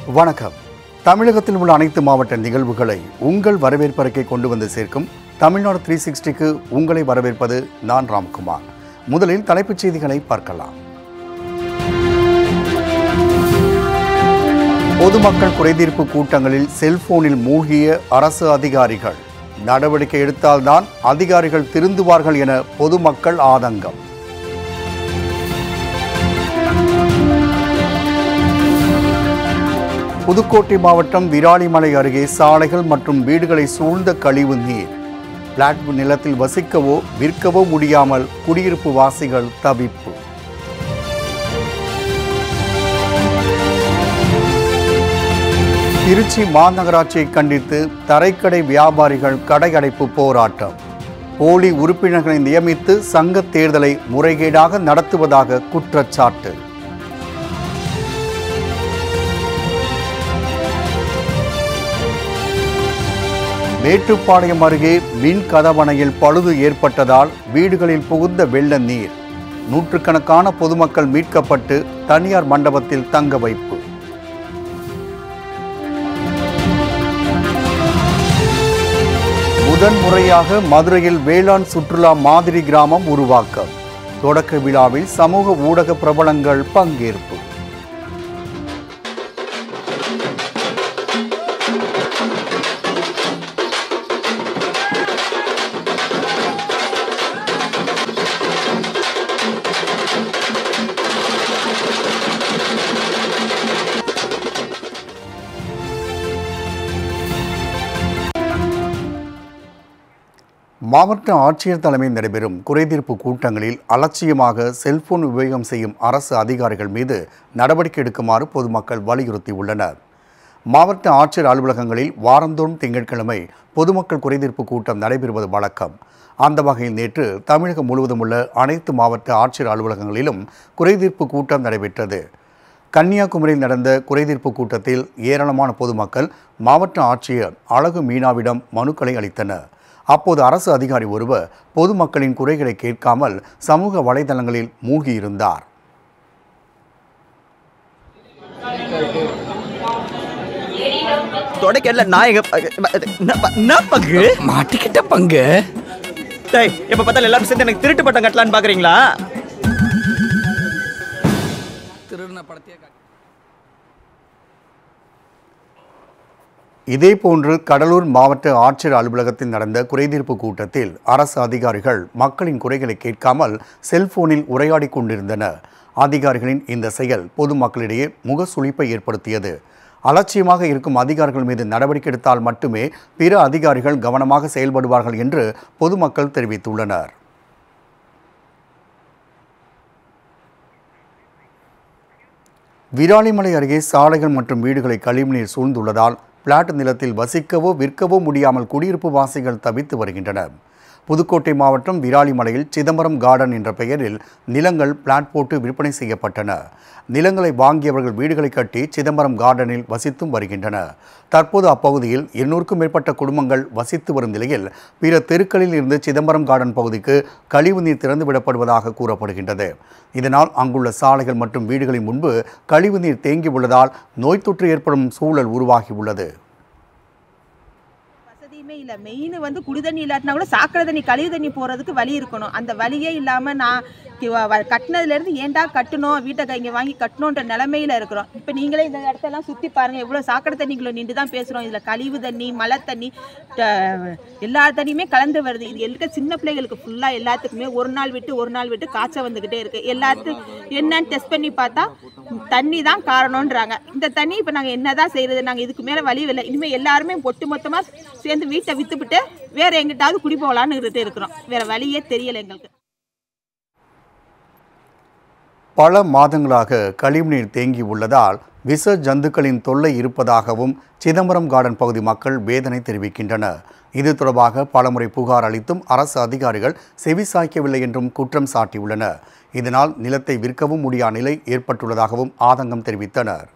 வணக்கம் தமிழகத்தில் உள்ள அனைத்து மாவட்ட நிகழ்வுகளை உங்கள் வரவேற்பறைக்கு கொண்டு வந்து சேர்க்கும் தமிழ்நாடு த்ரீ சிக்ஸ்டிக்கு உங்களை வரவேற்பது நான் ராம்குமார் முதலில் தலைப்புச் செய்திகளை பார்க்கலாம் பொதுமக்கள் குறைதீர்ப்பு கூட்டங்களில் செல்போனில் மூழ்கிய அரசு அதிகாரிகள் நடவடிக்கை எடுத்தால்தான் அதிகாரிகள் திருந்துவார்கள் என பொதுமக்கள் ஆதங்கம் புதுக்கோட்டை மாவட்டம் விராலிமலை அருகே சாலைகள் மற்றும் வீடுகளை சூழ்ந்த கழிவு நீர் பிளாட் நிலத்தில் வசிக்கவோ விற்கவோ முடியாமல் குடியிருப்பு வாசிகள் தவிப்பு திருச்சி மாநகராட்சியை கண்டித்து தரைக்கடை வியாபாரிகள் கடை அடைப்பு போராட்டம் போலி உறுப்பினர்களை நியமித்து சங்க தேர்தலை முறைகேடாக நடத்துவதாக குற்றச்சாட்டு மேட்டுப்பாளையம் அருகே மின் கதவணையில் பழுது ஏற்பட்டதால் வீடுகளில் புகுந்த வெள்ள நீர் நூற்றுக்கணக்கான பொதுமக்கள் மீட்கப்பட்டு தனியார் மண்டபத்தில் தங்க வைப்பு முதன் முறையாக மதுரையில் வேளாண் சுற்றுலா மாதிரி கிராமம் உருவாக்கம் தொடக்க விழாவில் சமூக ஊடக பிரபலங்கள் பங்கேற்பு மாவட்ட ஆட்சியர் தலைமையில் நடைபெறும் குறைதீர்ப்பு கூட்டங்களில் அலட்சியமாக செல்போன் உபயோகம் செய்யும் அரசு அதிகாரிகள் மீது நடவடிக்கை எடுக்குமாறு பொதுமக்கள் வலியுறுத்தியுள்ளனர் மாவட்ட ஆட்சியர் அலுவலகங்களில் வாரந்தோறும் திங்கட்கிழமை பொதுமக்கள் குறைதீர்ப்பு கூட்டம் நடைபெறுவது வழக்கம் அந்த வகையில் நேற்று தமிழகம் முழுவதும் உள்ள அனைத்து மாவட்ட ஆட்சியர் அலுவலகங்களிலும் குறைதீர்ப்பு கூட்டம் நடைபெற்றது கன்னியாகுமரியில் நடந்த குறைதீர்ப்பு கூட்டத்தில் ஏராளமான பொதுமக்கள் மாவட்ட ஆட்சியர் அழகு மீனாவிடம் மனுக்களை அளித்தனர் அப்போது அரசு அதிகாரி ஒருவர் பொதுமக்களின் குறைகளை கேட்காமல் சமூக வலைதளங்களில் மூழ்கியிருந்தார் தொடக்கல நாயக என்ன பங்கு மாட்டிக்கிட்ட பங்கு டேய் எப்ப பார்த்தாலும் எல்லாரும் சேர்ந்து எனக்கு திருட்டு பட்டம் கட்டலான்னு பாக்குறீங்களா திருடின படத்தையே காட்டு இதேபோன்று கடலூர் மாவட்ட ஆட்சியர் அலுவலகத்தில் நடந்த குறைதீர்ப்பு கூட்டத்தில் அரசு அதிகாரிகள் மக்களின் குறைகளை கேட்காமல் செல்போனில் உரையாடிக் கொண்டிருந்தனர் அதிகாரிகளின் இந்த செயல் பொதுமக்களிடையே முகசுளிப்பை ஏற்படுத்தியது அலட்சியமாக இருக்கும் அதிகாரிகள் மீது நடவடிக்கை எடுத்தால் மட்டுமே பிற அதிகாரிகள் கவனமாக செயல்படுவார்கள் என்று பொதுமக்கள் தெரிவித்துள்ளனர் விராலிமலை அருகே சாலைகள் மற்றும் வீடுகளை கழிவுநீர் சூழ்ந்துள்ளதால் பிளாட் நிலத்தில் வசிக்கவோ விற்கவோ முடியாமல் குடியிருப்பு வாசிகள் தவித்து வருகின்றனர் புதுக்கோட்டை மாவட்டம் விராலிமலையில் சிதம்பரம் கார்டன் என்ற பெயரில் நிலங்கள் பிளாட் போட்டு விற்பனை செய்யப்பட்டன நிலங்களை வாங்கியவர்கள் வீடுகளை கட்டி சிதம்பரம் கார்டனில் வசித்தும் வருகின்றனர் தற்போது அப்பகுதியில் இருநூறுக்கும் மேற்பட்ட குடும்பங்கள் வசித்து வரும் நிலையில் பிற தெருக்களில் இருந்து சிதம்பரம் கார்டன் பகுதிக்கு கழிவுநீர் திறந்து விடப்படுவதாக கூறப்படுகின்றது இதனால் அங்குள்ள சாலைகள் மற்றும் வீடுகளின் முன்பு கழிவுநீர் தேங்கி உள்ளதால் நோய் தொற்று ஏற்படும் சூழல் உருவாகியுள்ளது வசதியுமே இல்லை மெயின் வந்து குடி தண்ணி இல்லாட்டினா கூட சாக்கடை தண்ணி கழிவு தண்ணி போகிறதுக்கு வழி இருக்கணும் அந்த வழியே இல்லாமல் நான் கி- வ- வ- கட்டுனதுலேருந்து ஏன்டா கட்டணும் வீட்டை இங்கே வாங்கி கட்டணுன்ற நிலமையில இருக்கிறோம் இப்போ நீங்களே இந்த இடத்தெல்லாம் சுற்றி பாருங்கள் எவ்வளோ சாக்கடை தண்ணிக்குள்ளே நின்று தான் பேசுகிறோம் இதில் கழிவு தண்ணி மழை தண்ணி ட- எல்லா தண்ணியுமே கலந்து வருது இது இருக்க சின்ன பிள்ளைகளுக்கு ஃபுல்லாக எல்லாத்துக்குமே ஒரு நாள் விட்டு ஒரு நாள் விட்டு காய்ச்சல் வந்துக்கிட்டே இருக்குது எல்லாத்துக்கும் என்னன்னு டெஸ்ட் பண்ணி பார்த்தா தண்ணி தான் காரணம்ன்றாங்க இந்த தண்ணி இப்போ நாங்கள் என்ன தான் செய்கிறது நாங்கள் இதுக்கு மேலே வழி இல்லை இனிமேல் எல்லாருமே ஒட்டு மொத்தமாக சேர்ந்து வீட்டை விற்றுப்பிட்டு வேற எங்கிட்டாவது குடி போகலான்னு இருக்கிறோம் வேற வழியே தெரியல எங்களுக்கு பல மாதங்களாக கழிவுநீர் தேங்கி உள்ளதால் விஷ ஜந்துக்களின் தொல்லை இருப்பதாகவும் சிதம்பரம் கார்டன் பகுதி மக்கள் வேதனை தெரிவிக்கின்றனர் இது தொடர்பாக பலமுறை புகார் அளித்தும் அரசு அதிகாரிகள் செவிசாய்க்கவில்லை என்றும் குற்றம் சாட்டியுள்ளனர் இதனால் நிலத்தை விற்கவும் முடியா நிலை ஏற்பட்டுள்ளதாகவும் ஆதங்கம் தெரிவித்தனர்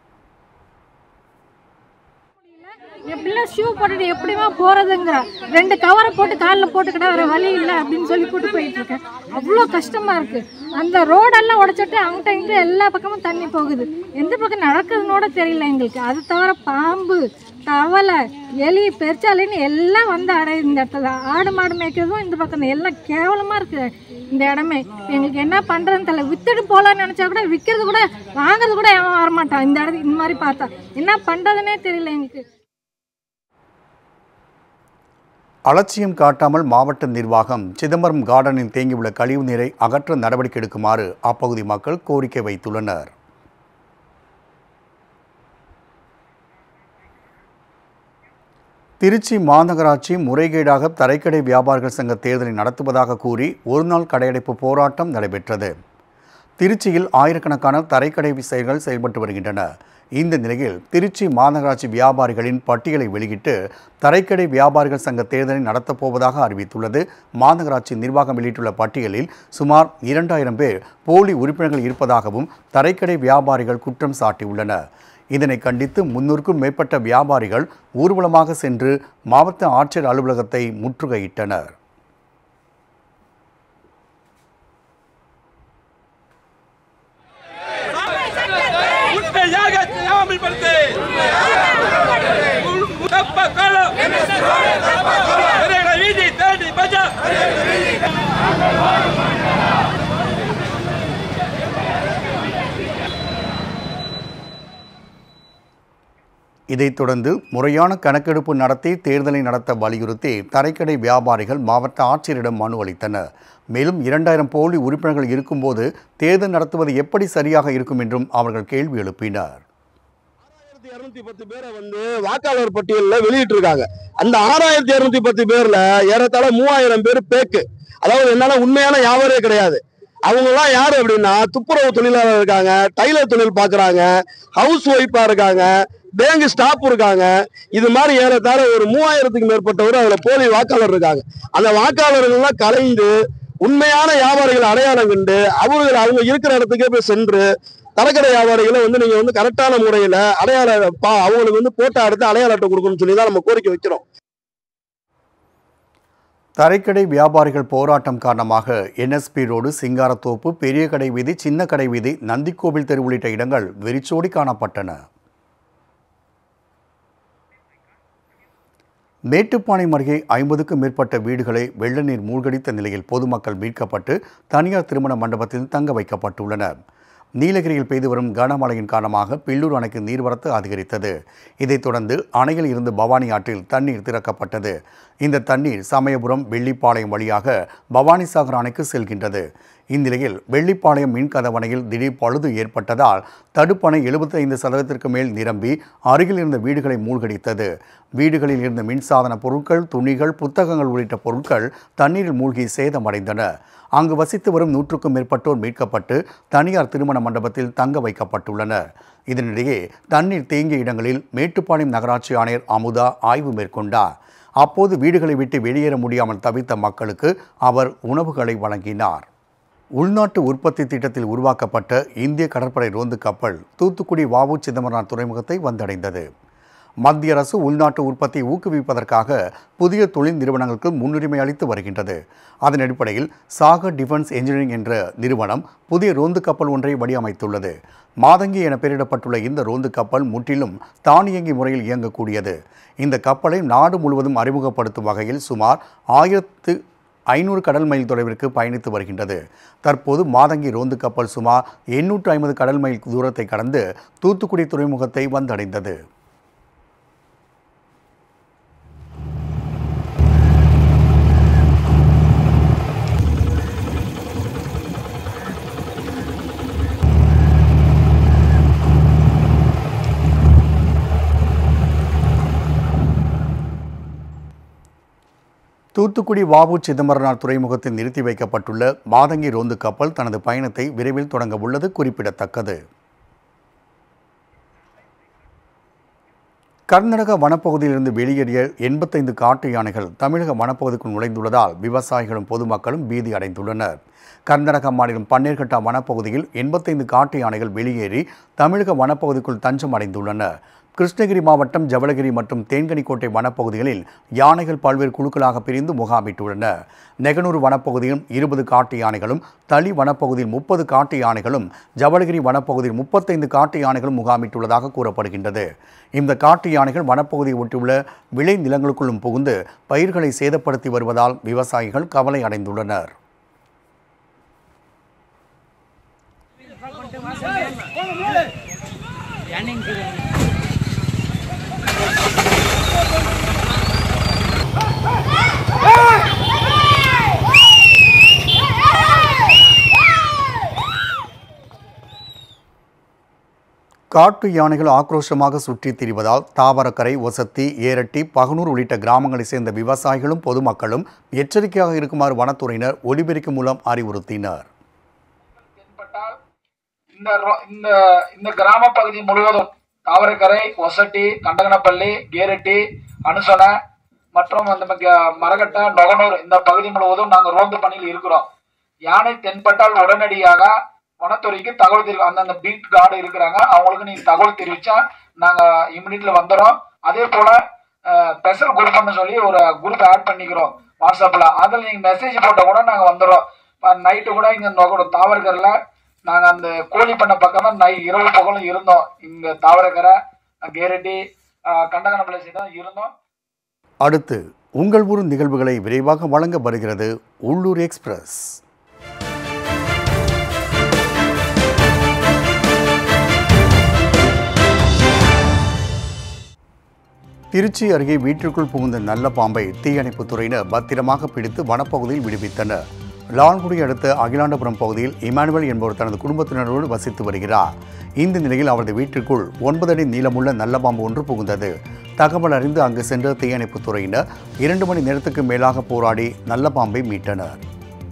என் பிள்ளை ஷூ போட்டுட்டு எப்படிமா போறதுங்கிறா ரெண்டு கவரை போட்டு காலில் போட்டுக்கிட்டா வேற வழி இல்லை அப்படின்னு சொல்லி கூட்டு போயிட்டு இருக்கேன் அவ்வளோ கஷ்டமா இருக்கு அந்த ரோடெல்லாம் உடைச்சிட்டு அங்கிட்ட இங்கிட்ட எல்லா பக்கமும் தண்ணி போகுது எந்த பக்கம் நடக்குதுன்னு கூட தெரியல எங்களுக்கு அது தவிர பாம்பு தவளை எலி பெருச்சாலின்னு எல்லாம் வந்து அடையுது இந்த இடத்துல ஆடு மாடு மேய்க்கிறதும் இந்த பக்கம் தான். எல்லாம் கேவலமாக இருக்குது இந்த இடமே எங்களுக்கு என்ன பண்ணுறதுன்னு தெரியல வித்துட்டு போகலான்னு நினச்சா கூட விற்கிறது கூட வாங்குறது கூட எவன் வரமாட்டான் இந்த இடத்துக்கு இந்த மாதிரி பார்த்தா என்ன பண்ணுறதுனே தெரியல எங்களுக்கு அலட்சியம் காட்டாமல் மாவட்ட நிர்வாகம் சிதம்பரம் கார்டனில் தேங்கியுள்ள கழிவு நீரை அகற்ற நடவடிக்கை எடுக்குமாறு அப்பகுதி மக்கள் கோரிக்கை வைத்துள்ளனர் திருச்சி மாநகராட்சி முறைகேடாக தரைக்கடை வியாபாரிகள் சங்க தேர்தலை நடத்துவதாக கூறி ஒருநாள் கடையடைப்பு போராட்டம் நடைபெற்றது திருச்சியில் ஆயிரக்கணக்கான தரைக்கடை செயல்கள் செயல்பட்டு வருகின்றன இந்த நிலையில் திருச்சி மாநகராட்சி வியாபாரிகளின் பட்டியலை வெளியிட்டு தரைக்கடை வியாபாரிகள் சங்க தேர்தலை நடத்தப்போவதாக அறிவித்துள்ளது மாநகராட்சி நிர்வாகம் வெளியிட்டுள்ள பட்டியலில் சுமார் இரண்டாயிரம் பேர் போலி உறுப்பினர்கள் இருப்பதாகவும் தரைக்கடை வியாபாரிகள் குற்றம் சாட்டியுள்ளனர் இதனை கண்டித்து முன்னூறுக்கும் மேற்பட்ட வியாபாரிகள் ஊர்வலமாக சென்று மாவட்ட ஆட்சியர் அலுவலகத்தை முற்றுகையிட்டனர் உண்மையாக அமல்படுத்து தப்ப காலம் வீதி தேடி பஜா இதைத் தொடர்ந்து முறையான கணக்கெடுப்பு நடத்தி தேர்தலை நடத்த வலியுறுத்தி தரைக்கடை வியாபாரிகள் மாவட்ட ஆட்சியரிடம் மனு அளித்தனர் மேலும் இரண்டாயிரம் போலி உறுப்பினர்கள் இருக்கும்போது தேர்தல் நடத்துவது எப்படி சரியாக இருக்கும் என்றும் அவர்கள் கேள்வி எழுப்பினர் ஆறாயிரத்தி இருநூத்தி பத்து பேரை வந்து வாக்காளர் பட்டியல்ல வெளியிட்டு இருக்காங்க அந்த ஆறாயிரத்தி இருநூத்தி பத்து பேர்ல ஏறத்தாழ மூவாயிரம் பேர் பேக்கு அதாவது என்னால உண்மையான வியாபாரே கிடையாது அவங்க எல்லாம் யாரு அப்படின்னா துப்புரவு தொழிலாளர் இருக்காங்க டைலர் தொழில் பாக்குறாங்க ஹவுஸ் ஒய்ஃபா இருக்காங்க பேங்க் ஸ்டாஃப் இருக்காங்க இது மாதிரி ஏறத்தாழ ஒரு மூவாயிரத்துக்கு மேற்பட்டவர் அதுல போலி வாக்காளர் இருக்காங்க அந்த வாக்காளர்கள் எல்லாம் கலைந்து உண்மையான வியாபாரிகள் அடையாளம் கண்டு அவர்கள் அவங்க இருக்கிற இடத்துக்கே போய் சென்று தரக்கடை வியாபாரிகளை வந்து நீங்க வந்து கரெக்டான முறையில அடையாள பா அவங்களுக்கு வந்து போட்டோ எடுத்து அடையாள அட்டை கொடுக்கணும்னு சொல்லி தான் நம்ம கோரிக்கை வைக்கிறோம் தரைக்கடை வியாபாரிகள் போராட்டம் காரணமாக என்எஸ்பி ரோடு சிங்காரத்தோப்பு பெரிய கடை வீதி சின்ன கடை வீதி நந்திக்கோவில் தெரு உள்ளிட்ட இடங்கள் வெறிச்சோடி காணப்பட்டன மேட்டுப்பாளையம் அருகே ஐம்பதுக்கும் மேற்பட்ட வீடுகளை வெள்ள நீர் மூழ்கடித்த நிலையில் பொதுமக்கள் மீட்கப்பட்டு தனியார் திருமண மண்டபத்தில் தங்க வைக்கப்பட்டுள்ளனர் நீலகிரியில் பெய்து வரும் கனமழையின் காரணமாக பில்லூர் அணைக்கு நீர்வரத்து அதிகரித்தது இதைத் தொடர்ந்து அணையில் இருந்து பவானி ஆற்றில் தண்ணீர் திறக்கப்பட்டது இந்த தண்ணீர் சமயபுரம் வெள்ளிப்பாளையம் வழியாக பவானிசாகர் அணைக்கு செல்கின்றது இந்நிலையில் வெள்ளிப்பாளையம் மின்கதவணையில் திடீர் பழுது ஏற்பட்டதால் தடுப்பணை எழுபத்தைந்து சதவீதத்திற்கு மேல் நிரம்பி அருகில் இருந்த வீடுகளை மூழ்கடித்தது வீடுகளில் இருந்த மின்சாதன பொருட்கள் துணிகள் புத்தகங்கள் உள்ளிட்ட பொருட்கள் தண்ணீரில் மூழ்கி சேதமடைந்தன அங்கு வசித்து வரும் நூற்றுக்கும் மேற்பட்டோர் மீட்கப்பட்டு தனியார் திருமண மண்டபத்தில் தங்க வைக்கப்பட்டுள்ளனர் இதனிடையே தண்ணீர் தேங்கிய இடங்களில் மேட்டுப்பாளையம் நகராட்சி ஆணையர் அமுதா ஆய்வு மேற்கொண்டார் அப்போது வீடுகளை விட்டு வெளியேற முடியாமல் தவித்த மக்களுக்கு அவர் உணவுகளை வழங்கினார் உள்நாட்டு உற்பத்தி திட்டத்தில் உருவாக்கப்பட்ட இந்திய கடற்படை ரோந்து கப்பல் தூத்துக்குடி வாவு சிதம்பரம் துறைமுகத்தை வந்தடைந்தது மத்திய அரசு உள்நாட்டு உற்பத்தியை ஊக்குவிப்பதற்காக புதிய தொழில் நிறுவனங்களுக்கு முன்னுரிமை அளித்து வருகின்றது அதன் அடிப்படையில் சாகர் டிஃபென்ஸ் என்ஜினியரிங் என்ற நிறுவனம் புதிய ரோந்து கப்பல் ஒன்றை வடிவமைத்துள்ளது மாதங்கி என பெயரிடப்பட்டுள்ள இந்த ரோந்து கப்பல் முற்றிலும் தானியங்கி முறையில் இயங்கக்கூடியது இந்த கப்பலை நாடு முழுவதும் அறிமுகப்படுத்தும் வகையில் சுமார் ஆயிரத்து ஐநூறு கடல் மைல் தொலைவிற்கு பயணித்து வருகின்றது தற்போது மாதங்கி ரோந்து கப்பல் சுமார் எண்ணூற்று ஐம்பது கடல் மைல் தூரத்தை கடந்து தூத்துக்குடி துறைமுகத்தை வந்தடைந்தது தூத்துக்குடி வாவு சிதம்பரனார் துறைமுகத்தில் நிறுத்தி வைக்கப்பட்டுள்ள மாதங்கி ரோந்து கப்பல் தனது பயணத்தை விரைவில் தொடங்க உள்ளது குறிப்பிடத்தக்கது கர்நாடக வனப்பகுதியிலிருந்து வெளியேறிய எண்பத்தைந்து காட்டு யானைகள் தமிழக வனப்பகுதிக்குள் நுழைந்துள்ளதால் விவசாயிகளும் பொதுமக்களும் பீதி அடைந்துள்ளனர் கர்நாடக மாநிலம் பன்னீர்கட்டா வனப்பகுதியில் எண்பத்தைந்து காட்டு யானைகள் வெளியேறி தமிழக வனப்பகுதிக்குள் தஞ்சம் அடைந்துள்ளன கிருஷ்ணகிரி மாவட்டம் ஜவளகிரி மற்றும் தேன்கனிக்கோட்டை வனப்பகுதிகளில் யானைகள் பல்வேறு குழுக்களாக பிரிந்து முகாமிட்டுள்ளன நெகனூர் வனப்பகுதியில் இருபது காட்டு யானைகளும் தளி வனப்பகுதியில் முப்பது காட்டு யானைகளும் ஜவளகிரி வனப்பகுதியில் முப்பத்தைந்து காட்டு யானைகளும் முகாமிட்டுள்ளதாக கூறப்படுகின்றது இந்த காட்டு யானைகள் வனப்பகுதியை ஒட்டியுள்ள விளை நிலங்களுக்குள்ளும் புகுந்து பயிர்களை சேதப்படுத்தி வருவதால் விவசாயிகள் கவலை அடைந்துள்ளனர் காட்டு யானைகள் ஆக்ரோஷமாக சுற்றித் திரிவதால் தாவரக்கரை ஒசத்தி ஏரட்டி பகனூர் உள்ளிட்ட கிராமங்களைச் சேர்ந்த விவசாயிகளும் பொதுமக்களும் எச்சரிக்கையாக இருக்குமாறு வனத்துறையினர் ஒலிபெருக்கி மூலம் அறிவுறுத்தினர் தென்பட்டால் இந்த ரோ- இந்த இந்த கிராம பகுதி முழுவதும் தாவரக்கரை ஒசட்டி கண்டகனப்பள்ளி கேரட்டி அனுசனை மற்றும் அந்த மக்க- மரகட்டை நொகனூர் இந்த பகுதி முழுவதும் நாங்கள் ரோந்து பணியில் இருக்கிறோம் யானை தென்பட்டால் உடனடியாக வனத்துறைக்கு தகவல் தெரிவி அந்தந்த பீட் கார்டு இருக்கிறாங்க அவங்களுக்கு நீங்க தகவல் தெரிவிச்சா நாங்க இமிடியட்ல வந்துடுறோம் அதே போல ஸ்பெஷல் குரூப்னு சொல்லி ஒரு குரூப் ஆட் பண்ணிக்கிறோம் வாட்ஸ்அப்ல அதில் நீங்க மெசேஜ் போட்ட கூட நாங்க வந்துடுறோம் நைட்டு கூட இங்க நொகடு தாவரக்கரில் நாங்க அந்த கோழி பண்ண பக்கம் தான் நை இரவு பகலும் இருந்தோம் இங்க தாவரக்கரை கேரட்டி கண்டகனப்பள்ளி சைடு தான் இருந்தோம் அடுத்து உங்கள் ஊர் நிகழ்வுகளை விரைவாக வழங்க வருகிறது உள்ளூர் எக்ஸ்பிரஸ் திருச்சி அருகே வீட்டிற்குள் புகுந்த நல்ல பாம்பை தீயணைப்புத் துறையினர் பத்திரமாக பிடித்து வனப்பகுதியில் விடுவித்தனர் லால்குடி அடுத்த அகிலாண்டபுரம் பகுதியில் இமானுவேல் என்பவர் தனது குடும்பத்தினரோடு வசித்து வருகிறார் இந்த நிலையில் அவரது வீட்டிற்குள் ஒன்பது அடி நீளமுள்ள நல்ல பாம்பு ஒன்று புகுந்தது தகவல் அறிந்து அங்கு சென்ற தீயணைப்புத் துறையினர் இரண்டு மணி நேரத்துக்கு மேலாக போராடி நல்ல பாம்பை மீட்டனர்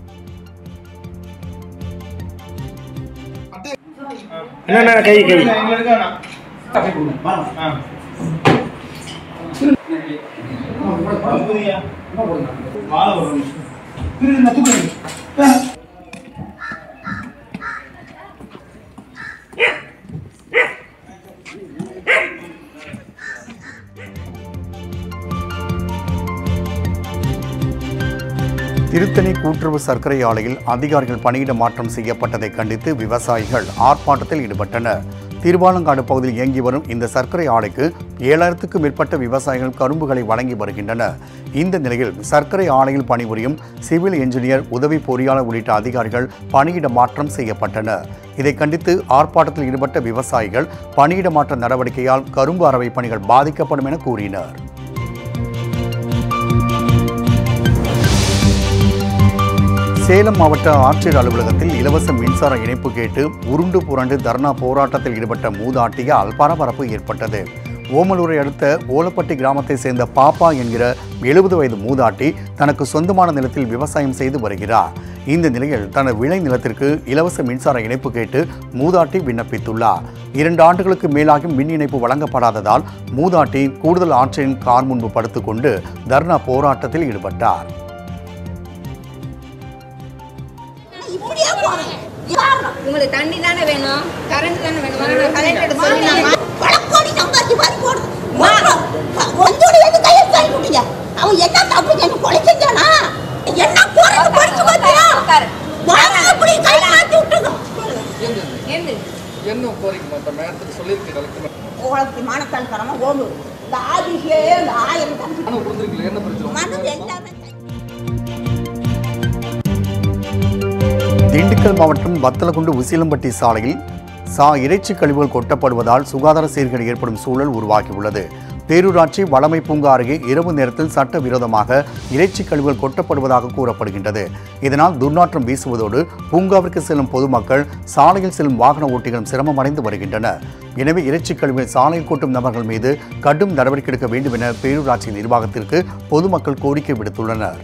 திருத்தணி கூட்டுறவு சர்க்கரை ஆலையில் அதிகாரிகள் பணியிட மாற்றம் செய்யப்பட்டதை கண்டித்து விவசாயிகள் ஆர்ப்பாட்டத்தில் ஈடுபட்டனர் திருவாலங்காடு பகுதியில் இயங்கி வரும் இந்த சர்க்கரை ஆலைக்கு ஏழாயிரத்துக்கும் மேற்பட்ட விவசாயிகள் கரும்புகளை வழங்கி வருகின்றனர் இந்த நிலையில் சர்க்கரை ஆலையில் பணிபுரியும் சிவில் என்ஜினியர் உதவி பொறியாளர் உள்ளிட்ட அதிகாரிகள் பணியிட மாற்றம் செய்யப்பட்டனர் இதை கண்டித்து ஆர்ப்பாட்டத்தில் ஈடுபட்ட விவசாயிகள் பணியிட மாற்ற நடவடிக்கையால் கரும்பு அரவை பணிகள் பாதிக்கப்படும் என கூறினர் சேலம் மாவட்ட ஆட்சியர் அலுவலகத்தில் இலவச மின்சார இணைப்பு கேட்டு உருண்டு புரண்டு தர்ணா போராட்டத்தில் ஈடுபட்ட மூதாட்டியால் பரபரப்பு ஏற்பட்டது ஓமலூரை அடுத்த ஓலப்பட்டி கிராமத்தை சேர்ந்த பாப்பா என்கிற எழுபது வயது மூதாட்டி தனக்கு சொந்தமான நிலத்தில் விவசாயம் செய்து வருகிறார் இந்த நிலையில் தனது விளை நிலத்திற்கு இலவச மின்சார இணைப்பு கேட்டு மூதாட்டி விண்ணப்பித்துள்ளார் இரண்டு ஆண்டுகளுக்கு மேலாகியும் மின் இணைப்பு வழங்கப்படாததால் மூதாட்டி கூடுதல் ஆட்சியரின் கார் முன்பு படுத்துக்கொண்டு தர்ணா போராட்டத்தில் ஈடுபட்டார் இப்படியே போறேன் காரணம் உங்களுக்கு தண்ணி தானே வேணும் கரண்ட் தானே வேணும் வாங்க, நான் கலெக்டர் சொல்லி வழக்கோடி சம்பாதிச்சு மாதிரி போடுது மாறும். கொஞ்சோட எது கையை கை விட்டீங்க அவன் என்ன தப்பு என்ன கொலை செஞ்சானா என்ன போறது படிச்சு பார்த்தியா வாங்க அப்படி கை மாத்தி விட்டுங்க ஏந்து என்ன கோரிக்கை மற்ற மேடத்துக்கு சொல்லியிருக்கு கலெக்டர் உலகத்து மானத்தால் தரமா ஓடு இந்த ஆதிசியே இந்த ஆயிரம் தம்பி ஆனால் கொடுத்துருக்கல என்ன பிரச்சனை மனது எல்லாமே திண்டுக்கல் மாவட்டம் வத்தலகுண்டு உசிலம்பட்டி சாலையில் சா இறைச்சி கழிவுகள் கொட்டப்படுவதால் சுகாதார சீர்கேடு ஏற்படும் சூழல் உருவாகியுள்ளது பேரூராட்சி வளமை பூங்கா அருகே இரவு நேரத்தில் சட்டவிரோதமாக இறைச்சி கழிவுகள் கொட்டப்படுவதாக கூறப்படுகின்றது இதனால் துர்நாற்றம் வீசுவதோடு பூங்காவிற்கு செல்லும் பொதுமக்கள் சாலையில் செல்லும் வாகன ஓட்டிகளும் சிரமமடைந்து வருகின்றனர் எனவே இறைச்சி கழிவுகளை சாலையில் கொட்டும் நபர்கள் மீது கடும் நடவடிக்கை எடுக்க வேண்டும் என பேரூராட்சி நிர்வாகத்திற்கு பொதுமக்கள் கோரிக்கை விடுத்துள்ளனர்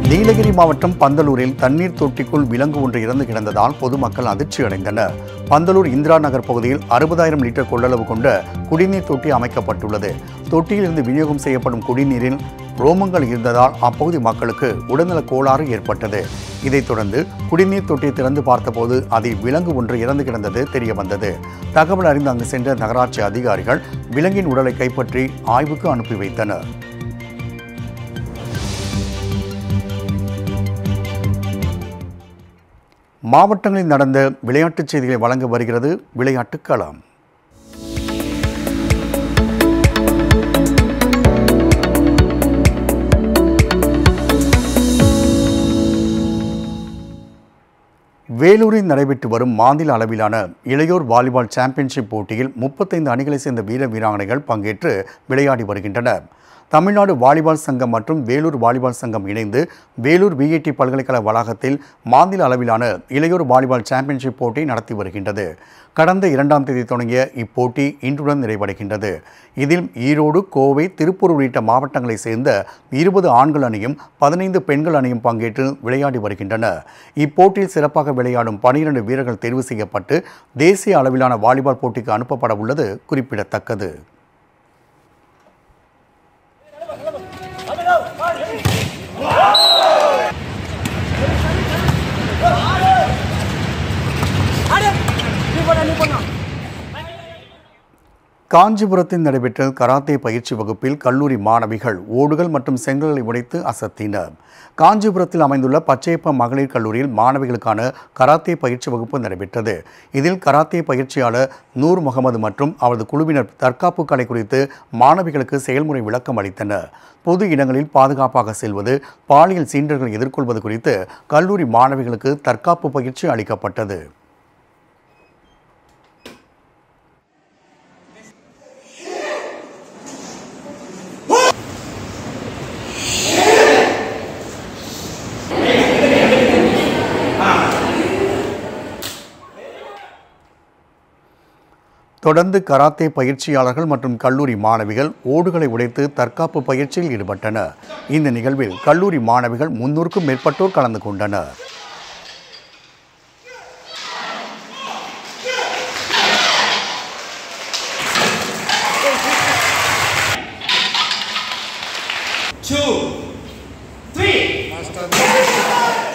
நீலகிரி மாவட்டம் பந்தலூரில் தண்ணீர் தொட்டிக்குள் விலங்கு ஒன்று இறந்து கிடந்ததால் பொதுமக்கள் அதிர்ச்சி அடைந்தனர் பந்தலூர் இந்திரா நகர் பகுதியில் அறுபதாயிரம் லிட்டர் கொள்ளளவு கொண்ட குடிநீர் தொட்டி அமைக்கப்பட்டுள்ளது தொட்டியிலிருந்து விநியோகம் செய்யப்படும் குடிநீரில் ரோமங்கள் இருந்ததால் அப்பகுதி மக்களுக்கு உடல்நலக் கோளாறு ஏற்பட்டது இதைத் தொடர்ந்து குடிநீர் தொட்டியை திறந்து பார்த்தபோது அதில் விலங்கு ஒன்று இறந்து கிடந்தது தெரிய வந்தது தகவல் அறிந்து அங்கு சென்ற நகராட்சி அதிகாரிகள் விலங்கின் உடலை கைப்பற்றி ஆய்வுக்கு அனுப்பி வைத்தனர் மாவட்டங்களில் நடந்த விளையாட்டுச் செய்திகளை வழங்க வருகிறது விளையாட்டுக் களம் வேலூரில் நடைபெற்று வரும் மாநில அளவிலான இளையோர் வாலிபால் சாம்பியன்ஷிப் போட்டியில் முப்பத்தைந்து அணிகளைச் சேர்ந்த வீர வீராங்கனைகள் பங்கேற்று விளையாடி வருகின்றனர் தமிழ்நாடு வாலிபால் சங்கம் மற்றும் வேலூர் வாலிபால் சங்கம் இணைந்து வேலூர் விஐடி பல்கலைக்கழக வளாகத்தில் மாநில அளவிலான இளையோர் வாலிபால் சாம்பியன்ஷிப் போட்டி நடத்தி வருகின்றது கடந்த இரண்டாம் தேதி தொடங்கிய இப்போட்டி இன்றுடன் நிறைவடைகின்றது இதில் ஈரோடு கோவை திருப்பூர் உள்ளிட்ட மாவட்டங்களைச் சேர்ந்த இருபது ஆண்கள் அணியும் பதினைந்து பெண்கள் அணியும் பங்கேற்று விளையாடி வருகின்றனர் இப்போட்டியில் சிறப்பாக விளையாடும் பனிரெண்டு வீரர்கள் தேர்வு செய்யப்பட்டு தேசிய அளவிலான வாலிபால் போட்டிக்கு அனுப்பப்பட உள்ளது குறிப்பிடத்தக்கது காஞ்சிபுரத்தில் நடைபெற்ற கராத்தே பயிற்சி வகுப்பில் கல்லூரி மாணவிகள் ஓடுகள் மற்றும் செங்கல்களை உடைத்து அசத்தினர் காஞ்சிபுரத்தில் அமைந்துள்ள பச்சையப்ப மகளிர் கல்லூரியில் மாணவிகளுக்கான கராத்தே பயிற்சி வகுப்பு நடைபெற்றது இதில் கராத்தே பயிற்சியாளர் நூர் முகமது மற்றும் அவரது குழுவினர் தற்காப்பு கலை குறித்து மாணவிகளுக்கு செயல்முறை விளக்கம் அளித்தனர் பொது இடங்களில் பாதுகாப்பாக செல்வது பாலியல் சீண்டல்களை எதிர்கொள்வது குறித்து கல்லூரி மாணவிகளுக்கு தற்காப்பு பயிற்சி அளிக்கப்பட்டது தொடர்ந்து கராத்தே பயிற்சியாளர்கள் மற்றும் கல்லூரி மாணவிகள் ஓடுகளை உடைத்து தற்காப்பு பயிற்சியில் ஈடுபட்டனர் இந்த நிகழ்வில் கல்லூரி மாணவிகள் முன்னூறுக்கும் மேற்பட்டோர் கலந்து கொண்டனர் two, three.